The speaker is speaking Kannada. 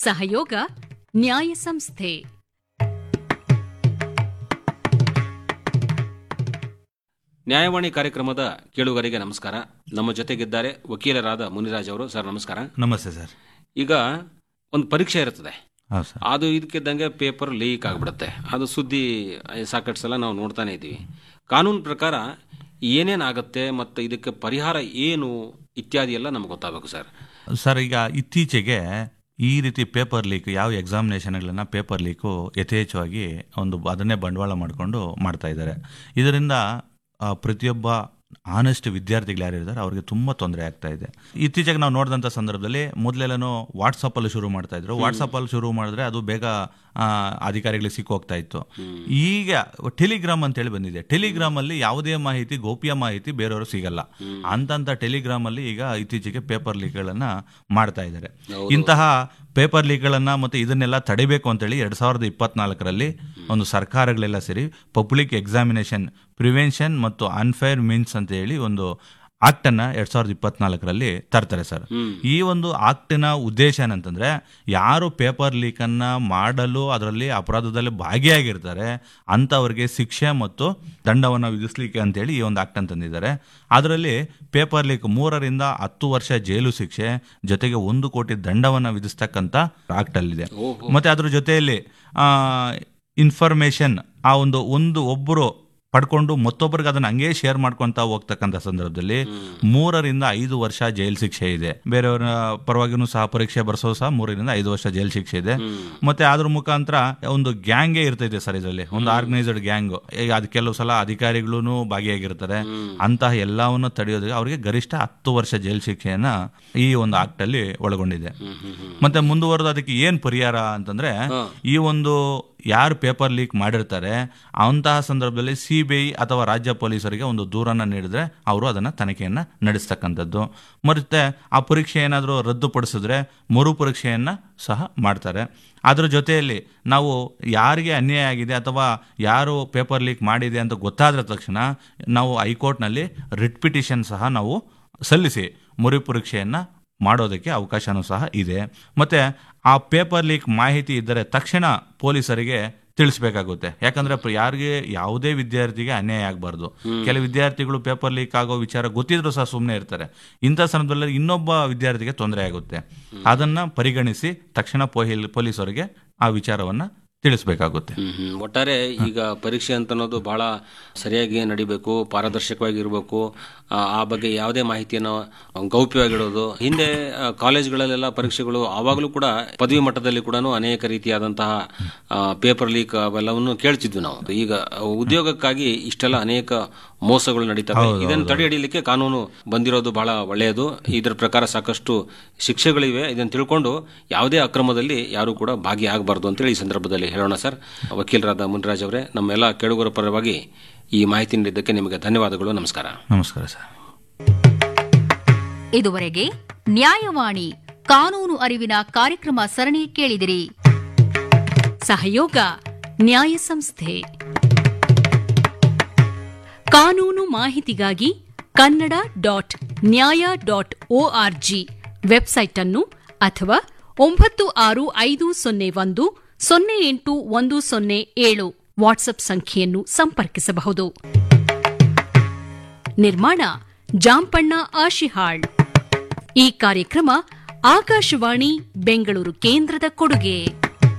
ಸಹಯೋಗ ನ್ಯಾಯ ಸಂಸ್ಥೆ ನ್ಯಾಯವಾಣಿ ಕಾರ್ಯಕ್ರಮದ ಕೇಳುಗರಿಗೆ ನಮಸ್ಕಾರ ನಮ್ಮ ಜೊತೆಗಿದ್ದಾರೆ ವಕೀಲರಾದ ಮುನಿರಾಜ್ ಅವರು ಸರ್ ನಮಸ್ಕಾರ ನಮಸ್ತೆ ಸರ್ ಈಗ ಒಂದು ಪರೀಕ್ಷೆ ಇರ್ತದೆ ಹೌದು ಸರ್ ಅದು ಇದಕ್ಕಿದ್ದಂಗೆ ಪೇಪರ್ ಲೀಕ್ ಆಗಿಬಿಡುತ್ತೆ ಅದು ಸುದ್ದಿ ಸಾಕಷ್ಟು ಸಲ ನಾವು ನೋಡ್ತಾನೆ ಇದ್ದೀವಿ ಕಾನೂನು ಪ್ರಕಾರ ಏನೇನಾಗುತ್ತೆ ಮತ್ತು ಇದಕ್ಕೆ ಪರಿಹಾರ ಏನು ಇತ್ಯಾದಿ ಎಲ್ಲ ನಮ್ಗೆ ಗೊತ್ತಾಗಬೇಕು ಸರ್ ಸರ್ ಈಗ ಇತ್ತೀಚೆಗೆ ಈ ರೀತಿ ಪೇಪರ್ ಲೀಕ್ ಯಾವ ಎಕ್ಸಾಮಿನೇಷನ್ಗಳನ್ನ ಪೇಪರ್ ಲೀಕು ಯಥೇಚ್ಛವಾಗಿ ಒಂದು ಅದನ್ನೇ ಬಂಡವಾಳ ಮಾಡಿಕೊಂಡು ಮಾಡ್ತಾ ಇದ್ದಾರೆ ಇದರಿಂದ ಆ, ಪ್ರತಿಯೊಬ್ಬ ಆನೆಸ್ಟ್ ವಿದ್ಯಾರ್ಥಿಗಳು ಯಾರು ಇದ್ದಾರೆ ಅವ್ರಿಗೆ ತುಂಬ ತೊಂದರೆ ಆಗ್ತಾ ಇದೆ ಇತ್ತೀಚೆಗೆ ನಾವು ನೋಡಿದಂಥ ಸಂದರ್ಭದಲ್ಲಿ ಮೊದಲೆಲ್ಲನೂ ವಾಟ್ಸಪ್ಪಲ್ಲಿ ಶುರು ಮಾಡ್ತಾ ಇದ್ರು ವಾಟ್ಸಪ್ಪಲ್ಲಿ ಶುರು ಮಾಡಿದ್ರೆ ಅದು ಬೇಗ ಆ, ಅಧಿಕಾರಿಗಳಿಗೆ ಸಿಕ್ಕು ಹೋಗ್ತಾ ಇತ್ತು ಈಗ ಟೆಲಿಗ್ರಾಮ್ ಅಂತೇಳಿ ಬಂದಿದೆ ಟೆಲಿಗ್ರಾಮ್ ಅಲ್ಲಿ ಯಾವುದೇ ಮಾಹಿತಿ ಗೋಪ್ಯ ಮಾಹಿತಿ ಬೇರೆಯವರು ಸಿಗಲ್ಲ ಅಂತಂತ ಟೆಲಿಗ್ರಾಮ್ ಅಲ್ಲಿ ಈಗ ಇತ್ತೀಚೆಗೆ ಪೇಪರ್ ಲೀಕ್ಗಳನ್ನ ಮಾಡ್ತಾ ಇದ್ದಾರೆ ಇಂತಹ ಪೇಪರ್ ಲೀಕ್ಗಳನ್ನ ಮತ್ತೆ ಇದನ್ನೆಲ್ಲ ತಡಿಬೇಕು ಅಂತೇಳಿ ಎರಡ್ ಸಾವಿರದ ಇಪ್ಪತ್ನಾಲ್ಕರಲ್ಲಿ ಒಂದು ಸರ್ಕಾರಗಳೆಲ್ಲ ಸೇರಿ ಪಬ್ಲಿಕ್ ಎಕ್ಸಾಮಿನೇಷನ್ ಪ್ರಿವೆನ್ಷನ್ ಮತ್ತು ಅನ್ಫೇರ್ ಮೀನ್ಸ್ ಅಂತ ಹೇಳಿ ಒಂದು ಆಕ್ಟ್ ಅನ್ನ ಎರಡ್ ಸಾವಿರದ ಇಪ್ಪತ್ನಾಲ್ಕರಲ್ಲಿ ತರ್ತಾರೆ ಸರ್ ಈ ಒಂದು ಆಕ್ಟಿನ ಉದ್ದೇಶ ಏನಂತಂದ್ರೆ ಯಾರು ಪೇಪರ್ ಲೀಕ್ ಅನ್ನ ಮಾಡಲು ಅದರಲ್ಲಿ ಅಪರಾಧದಲ್ಲಿ ಭಾಗಿಯಾಗಿರ್ತಾರೆ ಅಂತವರಿಗೆ ಶಿಕ್ಷೆ ಮತ್ತು ದಂಡವನ್ನು ವಿಧಿಸ್ಲಿಕ್ಕೆ ಅಂತೇಳಿ ಈ ಒಂದು ಆಕ್ಟ್ ಅಂತ ತಂದಿದ್ದಾರೆ ಅದರಲ್ಲಿ ಪೇಪರ್ ಲೀಕ್ ಮೂರರಿಂದ ಹತ್ತು ವರ್ಷ ಜೈಲು ಶಿಕ್ಷೆ ಜೊತೆಗೆ ಒಂದು ಕೋಟಿ ದಂಡವನ್ನು ವಿಧಿಸ್ತಕ್ಕಂಥ ಆಕ್ಟ್ ಅಲ್ಲಿದೆ ಮತ್ತೆ ಅದ್ರ ಜೊತೆಯಲ್ಲಿ ಇನ್ಫಾರ್ಮೇಶನ್ ಆ ಒಂದು ಒಂದು ಒಬ್ಬರು ಪಡ್ಕೊಂಡು ಮತ್ತೊಬ್ಬರಿಗೆ ಅದನ್ನ ಹಂಗೆ ಶೇರ್ ಮಾಡ್ಕೊಂತ ಹೋಗ್ತಕ್ಕಂಥ ಸಂದರ್ಭದಲ್ಲಿ ಮೂರರಿಂದ ಐದು ವರ್ಷ ಜೈಲ್ ಶಿಕ್ಷೆ ಇದೆ ಬೇರೆಯವರ ಪರವಾಗಿನೂ ಸಹ ಪರೀಕ್ಷೆ ಬರ್ಸೋದು ಸಹ ಮೂರರಿಂದ ಐದು ವರ್ಷ ಜೈಲ್ ಶಿಕ್ಷೆ ಇದೆ ಮತ್ತೆ ಅದ್ರ ಮುಖಾಂತರ ಒಂದು ಗ್ಯಾಂಗೇ ಇರ್ತೈತೆ ಸರ್ ಇದರಲ್ಲಿ ಒಂದು ಆರ್ಗನೈಸ್ಡ್ ಗ್ಯಾಂಗ್ ಈಗ ಅದು ಕೆಲವು ಸಲ ಅಧಿಕಾರಿಗಳು ಭಾಗಿಯಾಗಿರ್ತಾರೆ ಅಂತಹ ಎಲ್ಲವನ್ನು ತಡೆಯೋದಕ್ಕೆ ಅವರಿಗೆ ಗರಿಷ್ಠ ಹತ್ತು ವರ್ಷ ಜೈಲ್ ಶಿಕ್ಷೆಯನ್ನ ಈ ಒಂದು ಆಕ್ಟ್ ಅಲ್ಲಿ ಒಳಗೊಂಡಿದೆ ಮತ್ತೆ ಮುಂದುವರೆದು ಅದಕ್ಕೆ ಏನ್ ಪರಿಹಾರ ಅಂತಂದ್ರೆ ಈ ಒಂದು ಯಾರು ಪೇಪರ್ ಲೀಕ್ ಮಾಡಿರ್ತಾರೆ ಅಂತಹ ಸಂದರ್ಭದಲ್ಲಿ ಸಿ ಬಿ ಐ ಅಥವಾ ರಾಜ್ಯ ಪೊಲೀಸರಿಗೆ ಒಂದು ದೂರನ್ನ ನೀಡಿದ್ರೆ ಅವರು ಅದನ್ನ ತನಿಖೆಯನ್ನ ನಡೆಸ್ತಕ್ಕಂಥದ್ದು ಮತ್ತೆ ಆ ಪರೀಕ್ಷೆ ಏನಾದರೂ ರದ್ದುಪಡಿಸಿದ್ರೆ ಮರು ಪರೀಕ್ಷೆಯನ್ನ ಸಹ ಮಾಡ್ತಾರೆ ಅದ್ರ ಜೊತೆಯಲ್ಲಿ ನಾವು ಯಾರಿಗೆ ಅನ್ಯಾಯ ಆಗಿದೆ ಅಥವಾ ಯಾರು ಪೇಪರ್ ಲೀಕ್ ಮಾಡಿದೆ ಅಂತ ಗೊತ್ತಾದ ತಕ್ಷಣ ನಾವು ಹೈಕೋರ್ಟ್ನಲ್ಲಿ ರಿಟ್ ಪಿಟಿಷನ್ ಸಹ ನಾವು ಸಲ್ಲಿಸಿ ಮರು ಪರೀಕ್ಷೆಯನ್ನ ಮಾಡೋದಕ್ಕೆ ಅವಕಾಶನೂ ಸಹ ಇದೆ ಮತ್ತೆ ಆ ಪೇಪರ್ ಲೀಕ್ ಮಾಹಿತಿ ಇದ್ದರೆ ತಕ್ಷಣ ಪೊಲೀಸರಿಗೆ ತಿಳಿಸ್ಬೇಕಾಗುತ್ತೆ ಯಾಕಂದ್ರೆ ಪ್ರ- ಯಾರಿಗೆ ಯಾವುದೇ ವಿದ್ಯಾರ್ಥಿಗೆ ಅನ್ಯಾಯ ಆಗಬಾರ್ದು ಕೆಲವು ವಿದ್ಯಾರ್ಥಿಗಳು ಪೇಪರ್ ಲೀಕ್ ಆಗೋ ವಿಚಾರ ಗೊತ್ತಿದ್ರು ಸಹ ಸುಮ್ಮನೆ ಇರ್ತಾರೆ ಇಂಥ ಸಂದರ್ಭದಲ್ಲಿ ಇನ್ನೊಬ್ಬ ವಿದ್ಯಾರ್ಥಿಗೆ ತೊಂದರೆ ಆಗುತ್ತೆ ಅದನ್ನ ಪರಿಗಣಿಸಿ ತಕ್ಷಣ ಪೊಲೀ- ಪೊಲೀಸರಿಗೆ ಆ ವಿಚಾರವನ್ನ ತಿಳಿಸ್ಬೇಕಾಗುತ್ತೆ ಹ್ಮ್, ಹ್ಮ್. ಒಟ್ಟಾರೆ ಈಗ ಪರೀಕ್ಷೆ ಅಂತ ಅನ್ನೋದು ಬಹಳ ಸರಿಯಾಗಿ ನಡಿಬೇಕು ಪಾರದರ್ಶಕವಾಗಿ ಇರಬೇಕು ಆ ಆ ಬಗ್ಗೆ ಯಾವುದೇ ಮಾಹಿತಿಯನ್ನು ಗೌಪ್ಯವಾಗಿಡೋದು ಹಿಂದೆ ಆ, ಕಾಲೇಜ್ಗಳಲ್ಲೆಲ್ಲ ಪರೀಕ್ಷೆಗಳು ಆವಾಗಲೂ ಕೂಡ ಪದವಿ ಮಟ್ಟದಲ್ಲಿ ಕೂಡ ಅನೇಕ ರೀತಿಯಾದಂತಹ ಆ, ಪೇಪರ್ ಲೀಕ್ ಅವೆಲ್ಲವನ್ನು ಕೇಳ್ತಿದ್ವಿ ನಾವು ಈಗ ಉದ್ಯೋಗಕ್ಕಾಗಿ ಇಷ್ಟೆಲ್ಲ ಅನೇಕ ಮೋಸಗಳು ನಡೀತವೆ ಇದನ್ನು ತಡೆ ಹಿಡಿಯಲಿಕ್ಕೆ ಕಾನೂನು ಬಂದಿರೋದು ಬಹಳ ಒಳ್ಳೆಯದು ಇದರ ಪ್ರಕಾರ ಸಾಕಷ್ಟು ಶಿಕ್ಷೆಗಳಿವೆ ಇದನ್ನು ತಿಳ್ಕೊಂಡು ಯಾವುದೇ ಅಕ್ರಮದಲ್ಲಿ ಯಾರು ಕೂಡ ಭಾಗಿಯಾಗಬಾರ್ದು ಅಂತೇಳಿ ಈ ಸಂದರ್ಭದಲ್ಲಿ ಹೇಳೋಣ ಸರ್ ವಕೀಲರಾದ ಮುನ್ರಾಜ್ ಅವರೇ ನಮ್ಮೆಲ್ಲ ಕೆಡುಗರ ಪರವಾಗಿ ಈ ಮಾಹಿತಿ ನೀಡಿದ್ದಕ್ಕೆ ನಿಮಗೆ ಧನ್ಯವಾದಗಳು ನಮಸ್ಕಾರ ನಮಸ್ಕಾರ ಸರ್ ಇದುವರೆಗೆ ನ್ಯಾಯವಾಣಿ ಕಾನೂನು ಅರಿವಿನ ಕಾರ್ಯಕ್ರಮ ಸರಣಿ ಕೇಳಿದಿರಿ ಸಹಯೋಗ ನ್ಯಾಯ ಸಂಸ್ಥೆ ಕಾನೂನು ಮಾಹಿತಿಗಾಗಿ Kannada dot Nyaya dot O R G website ಅನ್ನು ಅಥವಾ ಒಂಬತ್ತು ಆರು ಐದು ಸೊನ್ನೆ ಒಂದು ಸೊನ್ನೆ ಎಂಟು ಒಂದು ಸೊನ್ನೆ ಏಳು ವಾಟ್ಸ್ಆಪ್ ಸಂಖ್ಯೆಯನ್ನು ಸಂಪರ್ಕಿಸಬಹುದು ನಿರ್ಮಾಣ ಜಾಂಪಣ್ಣ ಆಶಿಹಾಳ್ ಈ ಕಾರ್ಯಕ್ರಮ ಆಕಾಶವಾಣಿ ಬೆಂಗಳೂರು ಕೇಂದ್ರದ ಕೊಡುಗೆ